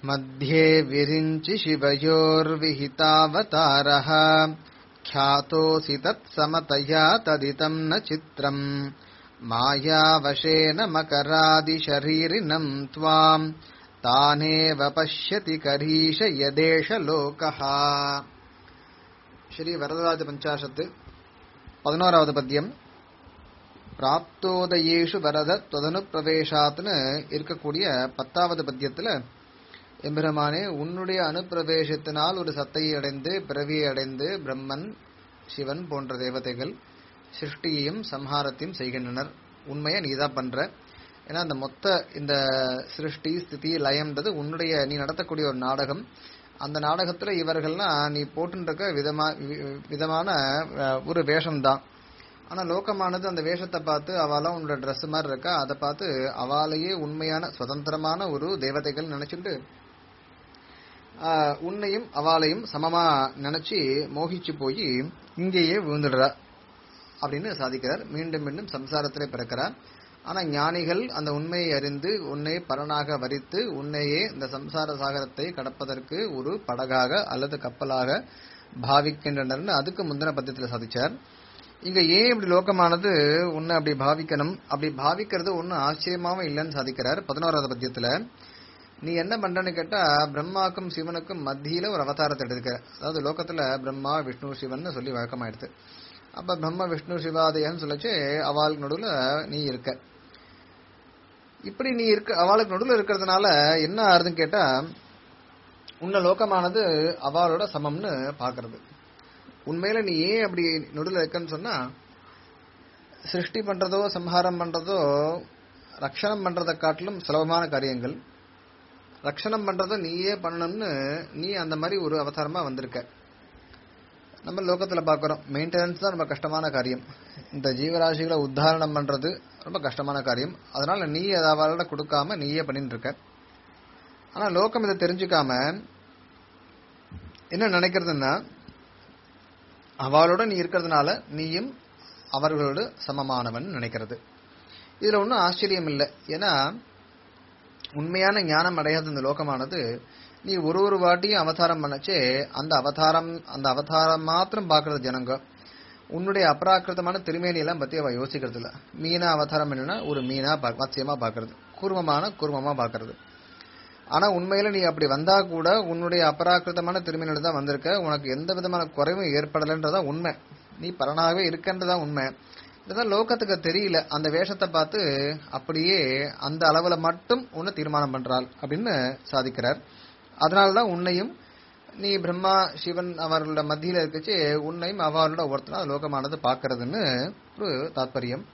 मध्ये विरिञ्चि शिवयोर्विहितावतारः ख्यातोऽसि तत्समतया तदिदम् न चित्रम् मायावशेन मकरादिशरीरिणम् त्वाम् तानेव पश्यति करीश यदेष लोकः ஸ்ரீ வரதராஜ பஞ்சாசத்து பதினோராவது பத்தியம் பிராப்தோதயேஷு வரத தொதனு பிரவேசாத்னு இருக்கக்கூடிய பத்தாவது பத்தியத்துல எம்பெருமானே உன்னுடைய அனுப்பிரவேசத்தினால் ஒரு சத்தையை அடைந்து பிறவியை அடைந்து பிரம்மன் சிவன் போன்ற தேவதைகள் சிருஷ்டியையும் சம்ஹாரத்தையும் செய்கின்றனர் உண்மையை நீதான் பண்ற ஏன்னா அந்த மொத்த இந்த சிருஷ்டி ஸ்திதி லயம்ன்றது உன்னுடைய நீ நடத்தக்கூடிய ஒரு நாடகம் அந்த நாடகத்துல இவர்கள்லாம் நீ போட்டுருக்க விதமா வி- விதமான அஹ், ஒரு வேஷம்தான் ஆனா லோகமானது அந்த வேஷத்தை பார்த்து அவளாம் உன்னோட ட்ரெஸ் மாதிரி இருக்கா அதை பார்த்து அவளையே உண்மையான சுதந்திரமான ஒரு தேவதைகள் நினைச்சுட்டு ஆஹ், உன்னையும் அவளையும் சமமா நினைச்சு மோகிச்சு போய் இங்கேயே விழுந்துடுறா அப்படின்னு சாதிக்கிறார் மீண்டும் மீண்டும் சம்சாரத்திலே பிறக்கிறார் ஆனா ஞானிகள் அந்த உண்மையை அறிந்து உன்னை பரனாக வரித்து உன்னையே இந்த சம்சார சாகரத்தை கடப்பதற்கு ஒரு படகாக அல்லது கப்பலாக பாவிக்கின்றனர்னு அதுக்கு முந்தின பத்தியத்துல சாதிச்சார் இங்க ஏன் இப்படி லோகமானது உன்னை அப்படி பாவிக்கணும் அப்படி பாவிக்கிறது ஒன்னும் ஆச்சரியமாவும் இல்லைன்னு சாதிக்கிறார் பதினோராவது பத்தியத்துல நீ என்ன பண்றன்னு கேட்டா பிரம்மாக்கும் சிவனுக்கும் மத்தியில ஒரு அவதாரத்தை எடுத்துக்க அதாவது லோகத்துல பிரம்மா விஷ்ணு சிவன் சொல்லி வழக்கமாயிடுது அப்ப பிரம்ம விஷ்ணு சிவாதயன்னு சொல்லச்சு அவளுக்கு நடுவுல நீ இருக்க இப்படி நீ இருக்க அவளுக்கு நடுவுல இருக்கிறதுனால என்ன ஆறுதுன்னு கேட்டா உன்ன லோகமானது அவளோட சமம்னு பாக்குறது உண்மையில நீ ஏன் அப்படி நடுவுல இருக்கன்னு சொன்னா சிருஷ்டி பண்றதோ சம்ஹாரம் பண்றதோ ரக்ஷணம் பண்றதை காட்டிலும் சுலபமான காரியங்கள் ரக்ஷணம் பண்றதை நீயே பண்ணணும்னு நீ அந்த மாதிரி ஒரு அவதாரமா வந்திருக்க நம்ம லோகத்துல பாக்குறோம் மெயின்டெனன்ஸ் தான் ரொம்ப கஷ்டமான காரியம் இந்த ஜீவராசிகளை உத்தாரணம் பண்றது ரொம்ப கஷ்டமான காரியம் அதனால நீ அதை அவளோட கொடுக்காம நீயே பண்ணிட்டு இருக்க ஆனா லோகம் இதை தெரிஞ்சுக்காம என்ன நினைக்கிறதுன்னா அவளோட நீ இருக்கிறதுனால நீயும் அவர்களோடு சமமானவன் நினைக்கிறது இதுல ஒன்றும் ஆச்சரியம் இல்லை ஏன்னா உண்மையான ஞானம் அடையாத இந்த லோகமானது நீ ஒரு ஒரு வாட்டியும் அவதாரம் பண்ணச்சே அந்த அவதாரம் அந்த அவதாரம் மாத்திரம் பாக்குறது ஜனங்க உன்னுடைய அபராக்கிருதமான திருமேனி எல்லாம் பத்தி அவ யோசிக்கிறது இல்ல மீனா அவதாரம் என்னன்னா ஒரு மீனா பா- மத்சியமா பாக்குறது கூர்மமான கூர்மமா பாக்குறது ஆனா உண்மையில நீ அப்படி வந்தா கூட உன்னுடைய அபராக்கிருதமான திருமணியில தான் வந்திருக்க உனக்கு எந்த விதமான குறைவும் ஏற்படலைன்றதா உண்மை நீ பலனாகவே இருக்கன்றதா உண்மை இதுதான் லோகத்துக்கு தெரியல அந்த வேஷத்தை பார்த்து அப்படியே அந்த அளவுல மட்டும் உன்னை தீர்மானம் பண்றாள் அப்படின்னு சாதிக்கிறார் அதனாலதான் உன்னையும் நீ பிரம்மா சிவன் அவர்களோட மத்தியில இருக்கச்சு உன்னையும் அவளோட ஒருத்தனா லோகமானது பார்க்கறதுன்னு ஒரு தாத்பரியம்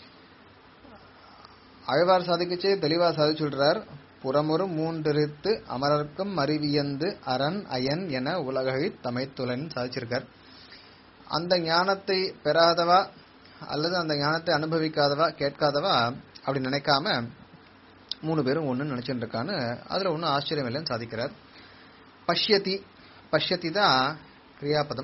ஆழ்வார் சாதிக்கச்சே தெளிவா சாதிச்சுடுறார் புறமுறு மூன்றிருத்து அமரர்க்கும் அறிவியந்து அரண் அயன் என உலகை தமைத்துலன் சாதிச்சிருக்கார் அந்த ஞானத்தை பெறாதவா அல்லது அந்த ஞானத்தை அனுபவிக்காதவா கேட்காதவா அப்படி நினைக்காம மூணு பேரும் ஒண்ணு நினைச்சுட்டு இருக்கான்னு அதுல ஒன்றும் ஆச்சரியம் இல்லைன்னு சாதிக்கிறார் பஷ்யதி பஷ்யதி தான் கிரியாபதம்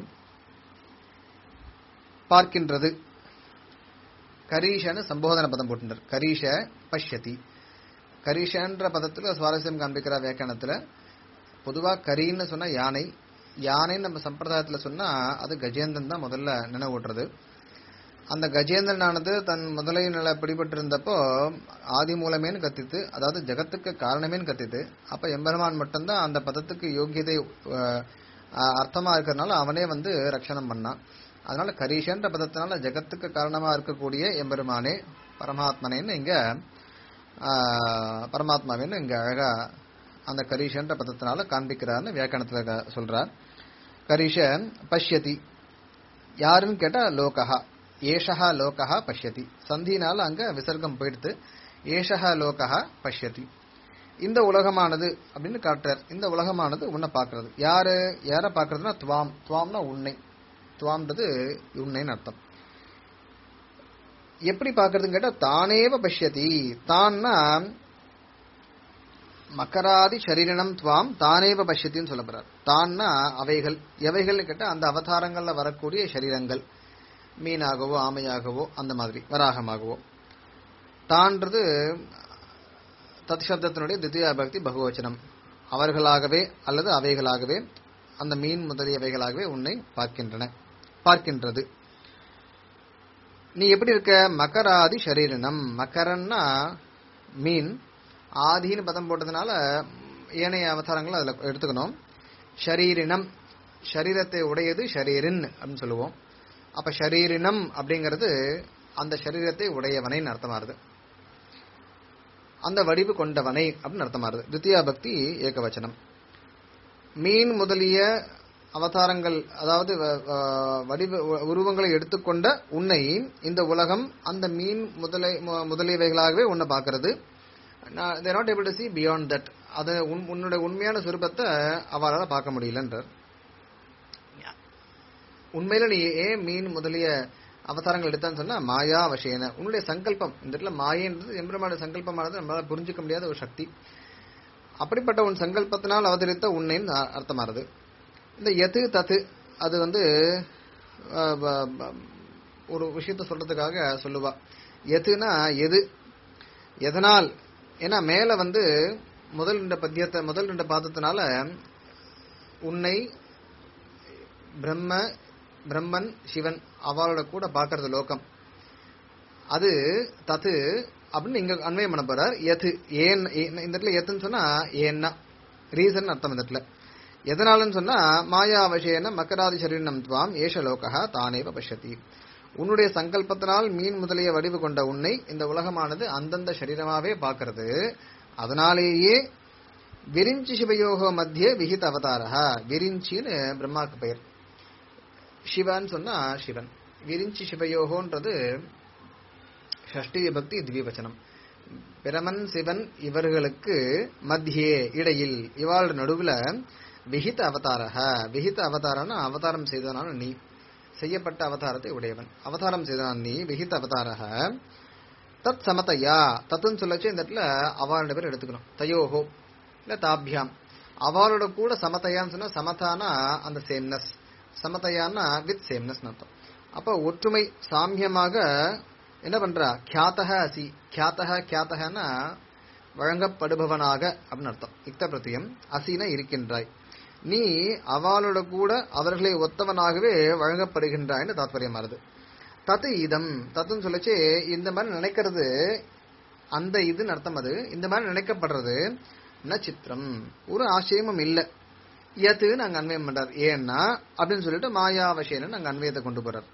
பார்க்கின்றது கரீஷன்னு சம்போதன பதம் போட்டுனர் கரீஷ பஷ்யதி கரீஷன்ற பதத்துல சுவாரஸ்யம் காண்பிக்கிற வியாக்கியானத்துல பொதுவா கரின்னு சொன்னா யானை யானைன்னு நம்ம சம்பிரதாயத்துல சொன்னா அது கஜேந்திரன் தான் முதல்ல நினைவூட்டுறது அந்த கஜேந்திரனானது தன் முதலை நில பிடிபட்டு இருந்தப்போ ஆதி மூலமேன்னு கத்தித்து அதாவது ஜகத்துக்கு காரணமேன்னு கத்தித்து அப்ப எம்பெருமான் மட்டும்தான் அந்த பதத்துக்கு யோகியதை அஹ், அஹ், அர்த்தமா இருக்கிறதுனால அவனே வந்து ரட்சணம் பண்ணான் அதனால கரீஷன்ற பதத்தினால ஜகத்துக்கு காரணமா இருக்கக்கூடிய எம்பெருமானே பரமாத்மனேன்னு இங்க ஆஹ், பரமாத்மாவேன்னு இங்க அழகா அந்த கரீஷன்ற பதத்தினால காண்பிக்கிறார்னு வியாக்கணத்துல க- சொல்றார் கரீஷ பஷ்யதி யாருன்னு கேட்டா லோகஹா ஏஷஹா லோகஹா பஷ்யதி சந்தினால அங்க விசர்க்கம் போயிடுத்து ஏஷஹா லோகஹா பஷ்யதி இந்த உலகமானது அப்படின்னு காட்டுறார் இந்த உலகமானது உன்னை பார்க்கிறது யாரு யார பார்க்கறதுன்னா துவாம் துவாம்னா உன்னை துவாம்ன்றது உன்னைன்னு அர்த்தம் எப்படி பார்க்கறதுன்னு கேட்டா தானேவ பஷ்யதி தான்னா மக்கராதி சரீரணம் துவாம் தானேவ பஷ்யத்தின்னு சொல்லப்படுறார் தான்னா அவைகள் எவைகள்னு கேட்டா அந்த அவதாரங்கள்ல வரக்கூடிய சரீரங்கள் மீனாகவோ ஆமையாகவோ அந்த மாதிரி வராகமாகவோ தான்றது தத் சப்தத்தினுடைய தித்தியா பக்தி பகுவச்சனம் அவர்களாகவே அல்லது அவைகளாகவே அந்த மீன் முதலியவைகளாகவே உன்னை பார்க்கின்றன பார்க்கின்றது நீ எப்படி இருக்க மகராதி ஷரீரினம் மகரன்னா மீன் ஆதின்னு பதம் போட்டதுனால ஏனைய அவதாரங்கள் அதுல எடுத்துக்கணும் ஷரீரினம் ஷரீரத்தை உடையது ஷரீரின் அப்படின்னு சொல்லுவோம் அப்ப ஷரீரினம் அப்படிங்கிறது அந்த ஷரீரத்தை உடையவனைன்னு அர்த்தமாறுது அந்த வடிவு கொண்டவனை அப்படின்னு அர்த்தமாறுது தித்தியா பக்தி ஏகவச்சனம் மீன் முதலிய அவதாரங்கள் அதாவது வ- வ- வடிவ உருவங்களை எடுத்துக்கொண்ட உன்னை இந்த உலகம் அந்த மீன் முதலை மு- முதலியவைகளாகவே உன்னை பார்க்கிறது there not able to see beyond that அது உன்- உன்னுடைய உண்மையான சுரூபத்தை அவளால் பார்க்க முடியலன்றார் உண்மையில நீ ஏன் மீன் முதலிய அவதாரங்கள் எடுத்தான்னு சொன்னா மாயா வசேன உன்னுடைய சங்கல்பம் இந்த இடத்துல மாயன்றது எம்பெருமானுடைய சங்கல்பமானது நம்மளால புரிஞ்சுக்க முடியாத ஒரு சக்தி அப்படிப்பட்ட உன் சங்கல்பத்தினால் அவதரித்த உன்னைன்னு அ- அர்த்தமாறுது இந்த எது தத்து அது வந்து அஹ், ப- ப- ஒரு விஷயத்த சொல்றதுக்காக சொல்லுவா எதுனா எது எதனால் ஏன்னா மேல வந்து முதல் ரெண்டு பத்தியத்தை முதல் ரெண்டு பாதத்தினால உன்னை பிரம்ம பிரம்மன் சிவன் அவளோட கூட பார்க்கறது லோகம் அது தத்து அப்படின்னு இங்க அன்வயம் பண்ண போறார் எது ஏன் ஏன் இந்த இடத்துல எதுன்னு சொன்னா ஏன்னா ரீசன் அர்த்தம் இந்த இடத்துல எதனாலன்னு சொன்னா மாயா அவசேன மக்கராதி சரீரம் துவாம் ஏஷ லோகா தானேவ பஷ்யதி உன்னுடைய சங்கல்பத்தினால் மீன் முதலிய வடிவு கொண்ட உன்னை இந்த உலகமானது அந்தந்த சரீரமாவே பார்க்கிறது அதனாலேயே விரிஞ்சி சிவயோக மத்திய விகித அவதாரா விரிஞ்சின்னு பிரம்மாக்கு பெயர் சிவன் சொன்னா சிவன் விரிஞ்சி சிவயோகோன்றது ஷஷ்டி விபக்தி திவ்யவச்சனம் பிரமன் சிவன் இவர்களுக்கு மத்தியே இடையில் இவாளோட நடுவுல விகித அவதாரக விகித அவதாரம்னா அவதாரம் செய்தவனான நீ செய்யப்பட்ட அவதாரத்தை உடையவன் அவதாரம் செய்தவன் நீ விகித அவதாரக தத் சமதையா தத்துன்னு சொல்லச்சு இந்த இடத்துல அவளோட பேர் எடுத்துக்கணும் தயோஹோ இல்ல தாபியாம் அவளோட கூட சமதையான்னு சொன்னா சமதானா அந்த சேம்னஸ் சமதையான்னா வித் சேம்னஸ் அர்த்தம் அப்ப ஒற்றுமை சாமியமாக என்ன பண்றா கியாத்தக அசி கியாத்தக கியாத்தகன்னா வழங்கப்படுபவனாக அப்படின்னு அர்த்தம் யுக்த பிரத்தியம் அசின இருக்கின்றாய் நீ அவளோட கூட அவர்களை ஒத்தவனாகவே வழங்கப்படுகின்றாய்னு தாத்பரியம் வருது தத்து இதம் தத்துன்னு சொல்லச்சு இந்த மாதிரி நினைக்கிறது அந்த இதுன்னு அர்த்தம் அது இந்த மாதிரி நினைக்கப்படுறது ந சித்திரம் ஒரு ஆச்சரியமும் இல்ல எது நாங்க அன்வயம் பண்றார் ஏன்னா அப்படின்னு சொல்லிட்டு மாயாவசியன்னு நாங்க அன்வயத்தை கொண்டு போறார்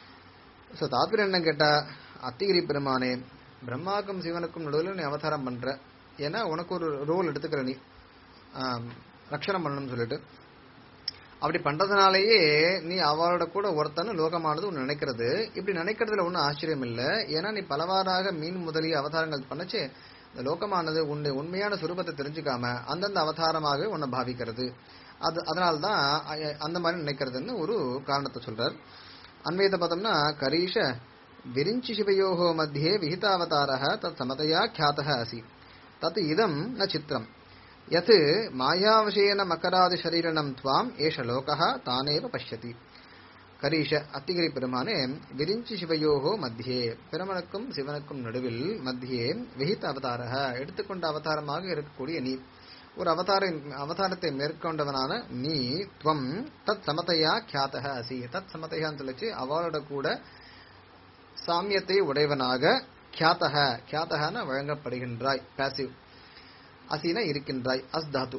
சோ தாத்பரியம் என்ன கேட்டா அத்திகிரி பெருமானே பிரம்மாக்கும் சிவனுக்கும் நடுவில் நீ அவதாரம் பண்ற ஏன்னா உனக்கு ஒரு ரோல் எடுத்துக்கிற நீ ஆம், ரக்ஷணம் பண்ணணும்னு சொல்லிட்டு அப்படி பண்றதுனாலேயே நீ அவளோட கூட ஒருத்தன்னு லோகமானது உன்னை நினைக்கிறது இப்படி நினைக்கிறதுல ஒன்றும் ஆச்சரியம் இல்லை ஏன்னா நீ பலவாறாக மீன் முதலிய அவதாரங்கள் பண்ணச்சு இந்த லோகமானது உன்னுடைய உண்மையான சுரூபத்தை தெரிஞ்சுக்காம அந்தந்த அவதாரமாகவே உன்னை பாவிக்கிறது அது அதனால்தான் அ- அந்த மாதிரி நினைக்கிறதுன்னு ஒரு காரணத்தை சொல்றார் அன்வயத்தை பார்த்தோம்னா கரீஷ விரிஞ்சி சிவயோகோ மத்தியே விஹிதாவதாரः தத் சமதயா ख्यातः அசி தத் இதம் ந சித்திரம் யத் மாயாவசேன மக்கராதி சரீரணம் துவாம் ஏஷ லோகः தானேவ பஷ்யதி கரீஷ அத்திகிரி பெருமானே விரிஞ்சி சிவயோகோ மத்தியே பிரமனுக்கும் சிவனுக்கும் நடுவில் மத்தியே விஹித அவதாரக எடுத்துக்கொண்ட அவதாரமாக இருக்கக்கூடிய நீ ஒரு அவதார அவதாரத்தை மேற்கொண்டவனான நீ துவம் தத் சமதையா கியாத்தக அசி தத் சமதையான்னு சொல்லிச்சு அவளோட கூட சாமியத்தை உடையவனாக கியாத்தக கியாத்தகன வழங்கப்படுகின்றாய் பாசிவ் அசின இருக்கின்றாய் அஸ் தாத்து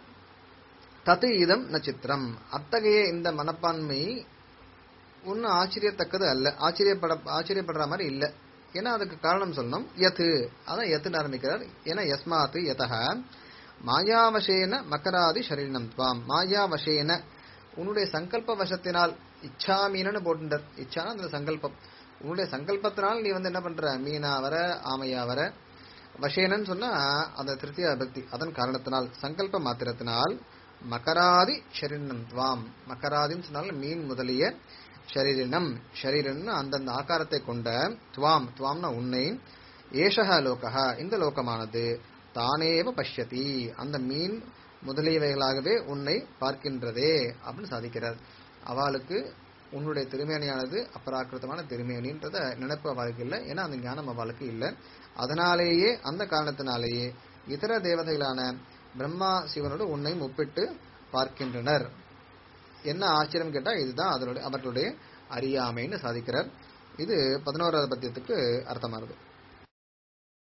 தத்து இதம் நட்சத்திரம் அத்தகைய இந்த மனப்பான்மை ஒன்னும் ஆச்சரியத்தக்கது அல்ல ஆச்சரியப்பட ஆச்சரியப்படுற மாதிரி இல்ல ஏன்னா அதுக்கு காரணம் சொல்லணும் யத்து அதான் யத்துன்னு ஆரம்பிக்கிறார் ஏன்னா யஸ்மாத்து யதக மாயாவசேன மக்கராதி ஷரீரம் துவாம் மாயாவசேன உன்னுடைய சங்கல்ப வசத்தினால் இச்சாமீனன்னு போட்டுட்டார் இச்சானா அந்த சங்கல்பம் உன்னுடைய சங்கல்பத்தினால் நீ வந்து என்ன பண்ற மீனா வர ஆமையா வர வசேனன்னு சொன்னா அந்த திருத்திய பக்தி அதன் காரணத்தினால் சங்கல்ப மாத்திரத்தினால் மகராதி ஷரீரம் துவாம் மகராதின்னு சொன்னால் மீன் முதலிய ஷரீரினம் ஷரீரன்னு அந்தந்த ஆகாரத்தை கொண்ட துவாம் துவாம்னா உன்னை ஏஷக லோகா இந்த லோகமானது தானேவ பஷ்யதி அந்த மீன் முதலியவைகளாகவே உன்னை பார்க்கின்றதே அப்படின்னு சாதிக்கிறார் அவளுக்கு உன்னுடைய திருமேனியானது அபராக்கிருத்தமான திருமேனின்றத நினைப்பு அவளுக்கு இல்லை ஏன்னா அந்த ஞானம் அவளுக்கு இல்லை அதனாலேயே அந்த காரணத்தினாலேயே இதர தேவதைகளான பிரம்மா சிவனோடு உன்னையும் ஒப்பிட்டு பார்க்கின்றனர் என்ன ஆச்சரியம் கேட்டா இதுதான் அதனுடைய அவர்களுடைய அறியாமைன்னு சாதிக்கிறார் இது பதினோராவது பத்தியத்துக்கு அர்த்தமானது